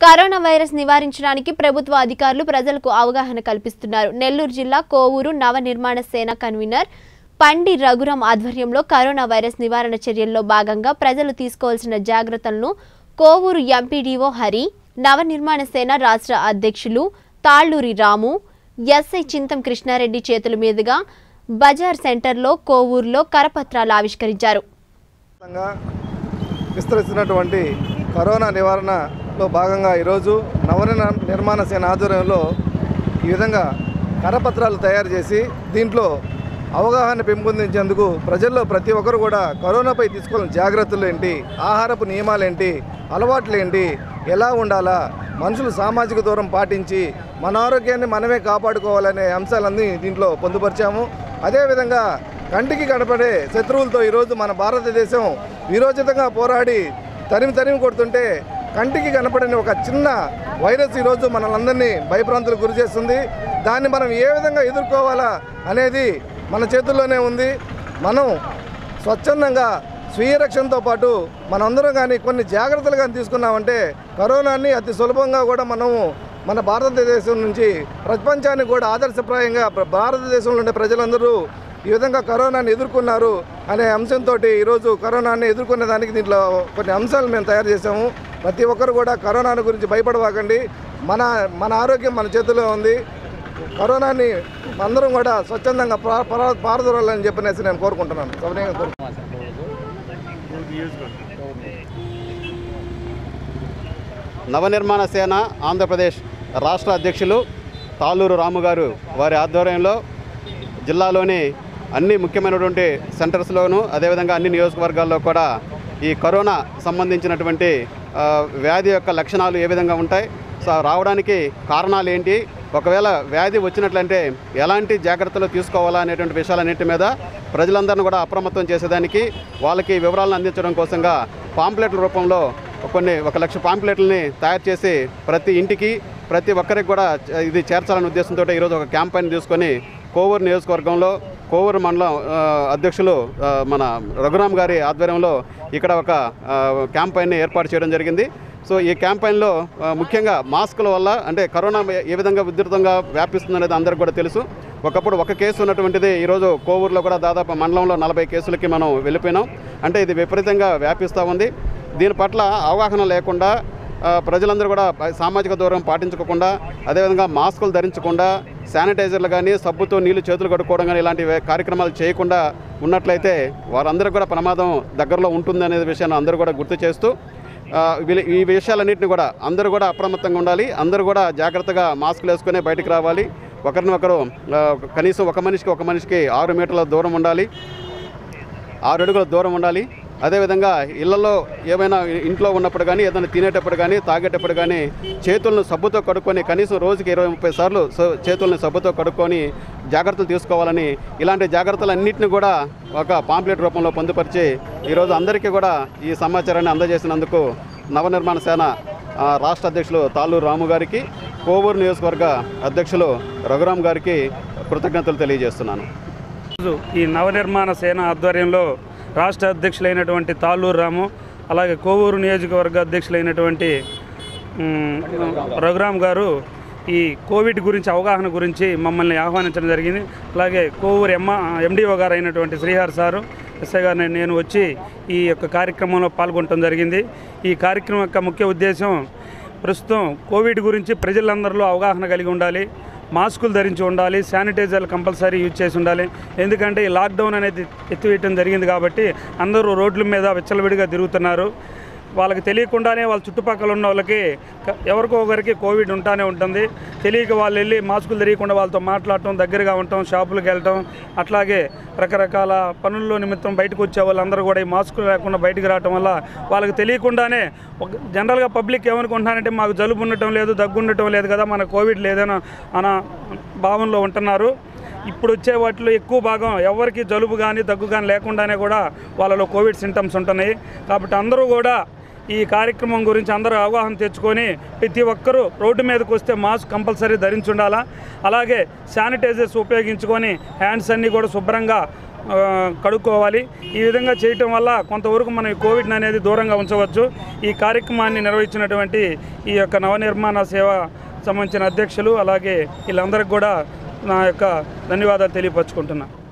corona virus నివారించడానికి ప్రభుత్వ అధికారులు ప్రజలకు అవగాహన కల్పిస్తున్నారు నెల్లూరు జిల్లా కోవూరు నవనిర్మాణ సేన కన్వీనర్ పండి రఘురాం ఆధ్వర్యంలో కరోనా వైరస్ నివారణ చర్యల్లో భాగంగా ప్రజలు తీసుకోవాల్సిన జాగ్రత్తలను కోవూరు ఎంపీడీఓ హరి నవనిర్మాణ సేన రాష్ట్ర అధ్యక్షులు తాళ్లూరి రాము ఎస్ఐ చింతం కృష్ణారెడ్డి చేతుల మీదుగా బజార్ సెంటర్లో కోవూరులో కరపత్రాలు ఆవిష్కరించారు వ్యాప్తంగా విస్తరిస్తున్నటువంటి కరోనా నివారణలో భాగంగా ఈరోజు నవనిర్మాణ నిర్మాణ సేన ఆధ్వర్యంలో ఈ విధంగా కరపత్రాలు తయారు చేసి దీంట్లో అవగాహన పెంపొందించేందుకు ప్రజల్లో ప్రతి ఒక్కరు కూడా కరోనాపై తీసుకోవాల్సిన జాగ్రత్తలు ఏంటి ఆహారపు నియమాలు ఏంటి అలవాట్లు ఏంటి ఎలా ఉండాలా మనుషులు సామాజిక దూరం పాటించి మన ఆరోగ్యాన్ని మనమే కాపాడుకోవాలనే అంశాలన్నీ దీంట్లో పొందుపరిచాము అదేవిధంగా కంటికి కనపడే శత్రువులతో ఈరోజు మన భారతదేశం విరోచితంగా పోరాడి తరిమి తరిమి కొడుతుంటే కంటికి కనపడని ఒక చిన్న వైరస్ ఈరోజు మనలందరినీ భయభ్రాంతులకు గురి చేస్తుంది దాన్ని మనం ఏ విధంగా ఎదుర్కోవాలా అనేది మన చేతుల్లోనే ఉంది మనం స్వచ్ఛందంగా స్వీయ రక్షణతో పాటు మనందరం కానీ కొన్ని జాగ్రత్తలు కానీ తీసుకున్నామంటే కరోనాని అతి సులభంగా కూడా మనము మన భారతదేశం నుంచి ప్రపంచానికి కూడా ఆదర్శప్రాయంగా ప్ర- భారతదేశంలో ఉండే ప్రజలందరూ ఈ విధంగా కరోనాని ఎదుర్కొన్నారు అనే అంశంతో ఈరోజు కరోనాని ఎదుర్కొనే దానికి దీంట్లో కొన్ని అంశాలు మేము తయారు చేసాము ప్రతి ఒక్కరు కూడా కరోనా గురించి భయపడవాకండి మన మన ఆరోగ్యం మన చేతిలో ఉంది కరోనాని అందరం కూడా స్వచ్ఛందంగా పా- పా- పారదోలాలని చెప్పనేసి నేను కోరుకుంటున్నాను సవినయంగా కోరుకుంటున్నాను నవనిర్మాణ సేన ఆంధ్రప్రదేశ్ రాష్ట్ర అధ్యక్షులు తాళ్ళూరు రాము గారు వారి ఆధ్వర్యంలో జిల్లాలోని అన్ని ముఖ్యమైనటువంటి సెంటర్స్లోనూ అదేవిధంగా అన్ని నియోజకవర్గాల్లో కూడా ఈ కరోనా సంబంధించినటువంటి ఆ, వ్యాధి యొక్క లక్షణాలు ఏ విధంగా ఉంటాయి సో రావడానికి కారణాలు ఏంటి ఒకవేళ వ్యాధి వచ్చినట్లంటే ఎలాంటి జాగ్రత్తలు తీసుకోవాలా అనేటువంటి విషయాలన్నింటి మీద ప్రజలందరినీ కూడా అప్రమత్తం చేసేదానికి వాళ్ళకి వివరాలను అందించడం కోసంగా పాంప్లెట్ల రూపంలో కొన్ని ఒక లక్ష పాంప్లెట్లని తయారు చేసి ప్రతి ఇంటికి ప్రతి ఒక్కరికి కూడా ఇది చేర్చాలనే ఉద్దేశంతో ఈరోజు ఒక క్యాంపెయిన్ తీసుకొని కోవూరు నియోజకవర్గంలో కోవూరు మండలం ఆ, అధ్యక్షులు ఆ, మన రఘురామ్ గారి ఆధ్వర్యంలో ఇక్కడ ఒక ఆ, క్యాంపెయిన్ని ఏర్పాటు చేయడం జరిగింది సో ఈ క్యాంపెయిన్లో ఆ, ముఖ్యంగా మాస్కుల వల్ల అంటే కరోనా ఏ విధంగా ఉధృతంగా వ్యాపిస్తుంది అనేది అందరికీ కూడా తెలుసు ఒకప్పుడు ఒక కేసు ఉన్నటువంటిది ఈరోజు కోవూరులో కూడా దాదాపు మండలంలో నలభై కేసులకి మనం వెళ్ళిపోయినాం అంటే ఇది విపరీతంగా వ్యాపిస్తూ ఉంది దీని పట్ల అవగాహన లేకుండా ఆ, ప్రజలందరూ కూడా సామాజిక దూరం పాటించకుండా అదేవిధంగా మాస్కులు ధరించకుండా శానిటైజర్లు కానీ సబ్బుతో నీళ్లు చేతులు కడుక్కోవడం కానీ ఇలాంటి వే- కార్యక్రమాలు చేయకుండా ఉన్నట్లయితే వారందరికీ కూడా ప్రమాదం దగ్గరలో ఉంటుంది అనే విషయాన్ని అందరూ కూడా గుర్తు చేస్తూ ఆ, వీళ్ళ- ఈ విషయాలన్నింటినీ కూడా అందరూ కూడా అప్రమత్తంగా ఉండాలి అందరూ కూడా జాగ్రత్తగా మాస్కులు వేసుకునే బయటికి రావాలి ఒకరిని ఒకరు ఆ, కనీసం ఒక మనిషికి ఒక మనిషికి ఆరు మీటర్ల దూరం ఉండాలి ఆరు అడుగుల దూరం ఉండాలి అదేవిధంగా ఇళ్లలో ఏమైనా ఇంట్లో ఉన్నప్పుడు కానీ ఏదైనా తినేటప్పుడు కానీ తాగేటప్పుడు కానీ చేతులను సబ్బుతో కడుక్కొని కనీసం రోజుకి ఇరవై ముప్పై సార్లు స- చేతుల్ని సబ్బుతో కడుక్కొని జాగ్రత్తలు తీసుకోవాలని ఇలాంటి జాగ్రత్తలన్నింటినీ కూడా ఒక పాంప్లెట్ రూపంలో పొందుపరిచి ఈరోజు అందరికీ కూడా ఈ సమాచారాన్ని అందజేసినందుకు నవనిర్మాణ సేన ఆ, రాష్ట్ర అధ్యక్షులు తాళ్ళూరు రాము గారికి కోవూరు నియోజకవర్గ అధ్యక్షులు రఘురామ్ గారికి కృతజ్ఞతలు తెలియజేస్తున్నాను ఈరోజు ఈ నవనిర్మాణ సేన ఆధ్వర్యంలో రాష్ట్ర అధ్యక్షులైనటువంటి తాళ్ళూరు రాము అలాగే కోవూరు నియోజకవర్గ అధ్యక్షులైనటువంటి మ్, రఘురామ్ గారు ఈ కోవిడ్ గురించి అవగాహన గురించి మమ్మల్ని ఆహ్వానించడం జరిగింది అలాగే కోవూరు ఎమ్మ ఎండిఓ గారు అయినటువంటి శ్రీహర్ సారు ఎస్ఐ గారు నేను- నేను వచ్చి ఈ యొక్క కార్యక్రమంలో పాల్గొనడం జరిగింది ఈ కార్యక్రమం యొక్క ముఖ్య ఉద్దేశం ప్రస్తుతం కోవిడ్ గురించి ప్రజలందరిలో అవగాహన కలిగి ఉండాలి మాస్కులు ధరించి ఉండాలి శానిటైజర్లు కంపల్సరీ యూజ్ చేసి ఉండాలి ఎందుకంటే ఈ లాక్డౌన్ అనేది ఎత్తివేయటం జరిగింది కాబట్టి అందరూ రోడ్ల మీద విచ్చలవిడిగా తిరుగుతున్నారు వాళ్ళకి తెలియకుండానే వాళ్ళ చుట్టుపక్కల ఉన్న వాళ్ళకి క- ఎవరికో ఒకరికి కోవిడ్ ఉంటానే ఉంటుంది తెలియక వాళ్ళు వెళ్ళి మాస్కులు తెలియకుండా వాళ్ళతో మాట్లాడటం దగ్గరగా ఉండటం షాపులకు వెళ్ళటం అట్లాగే రకరకాల పనుల్లో నిమిత్తం బయటకు వచ్చే వాళ్ళందరూ కూడా ఈ మాస్కులు లేకుండా బయటకు రావటం వల్ల వాళ్ళకి తెలియకుండానే ఒక జనరల్గా పబ్లిక్ ఏమనుకుంటున్నారంటే మాకు జలుబు ఉండటం లేదు దగ్గు ఉండటం లేదు కదా మన కోవిడ్ లేదన్న అన్న భావనలో ఉంటున్నారు ఇప్పుడు వచ్చే వాటిలో ఎక్కువ భాగం ఎవరికి జలుబు కానీ దగ్గు కానీ లేకుండానే కూడా వాళ్ళలో కోవిడ్ సింటమ్స్ ఉంటున్నాయి కాబట్టి అందరూ కూడా ఈ కార్యక్రమం గురించి అందరూ అవగాహన తెచ్చుకొని ప్రతి ఒక్కరూ రోడ్డు మీదకి వస్తే మాస్క్ కంపల్సరీ ధరించి ఉండాలా అలాగే శానిటైజర్స్ ఉపయోగించుకొని హ్యాండ్స్ అన్నీ కూడా శుభ్రంగా ఆ, కడుక్కోవాలి ఈ విధంగా చేయటం వల్ల కొంతవరకు మనం ఈ కోవిడ్ అనేది దూరంగా ఉంచవచ్చు ఈ కార్యక్రమాన్ని నిర్వహించినటువంటి ఈ యొక్క నవనిర్మాణ సేవ సంబంధించిన అధ్యక్షులు అలాగే వీళ్ళందరికీ కూడా నా యొక్క ధన్యవాదాలు తెలియపరచుకుంటున్నాను